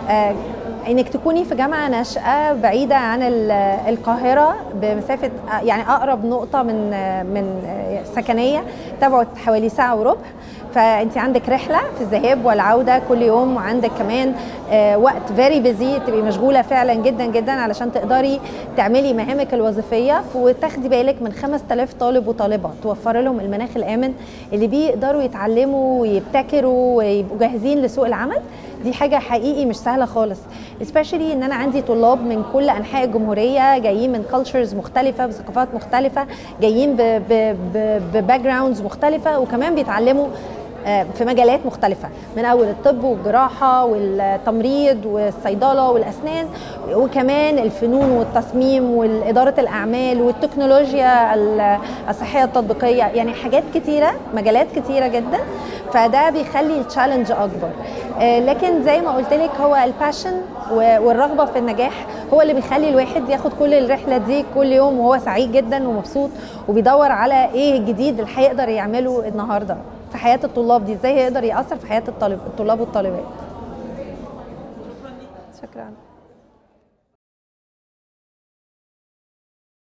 آه، انك تكوني في جامعه ناشئه بعيده عن ال- القاهره بمسافه يعني اقرب نقطه من من سكنيه تبعد حوالي ساعه وربع فانت عندك رحله في الذهاب والعوده كل يوم وعندك كمان آه، وقت فيري بيزي تبقي مشغوله فعلا جدا جدا علشان تقدري تعملي مهامك الوظيفيه وتاخدي بالك من 5000 طالب وطالبه توفر لهم المناخ الامن اللي بيقدروا يتعلموا ويبتكروا ويبقوا جاهزين لسوق العمل دي حاجه حقيقي مش سهله خالص especially ان انا عندي طلاب من كل انحاء الجمهوريه جايين من cultures مختلفه بثقافات مختلفه جايين بباك جراوندز مختلفه وكمان بيتعلموا آه، في مجالات مختلفة من أول الطب والجراحة والتمريض والصيدلة والأسنان وكمان الفنون والتصميم وإدارة الأعمال والتكنولوجيا ال- الصحية التطبيقية يعني حاجات كتيرة مجالات كتيرة جدا فده بيخلي التشالنج أكبر آه، لكن زي ما قلت لك هو الباشن والرغبة في النجاح هو اللي بيخلي الواحد ياخد كل الرحلة دي كل يوم وهو سعيد جدا ومبسوط وبيدور على ايه الجديد اللي هيقدر يعمله النهارده في حياة الطلاب دي ازاي هيقدر يأثر في حياة الطالب الطلاب والطالبات شكرا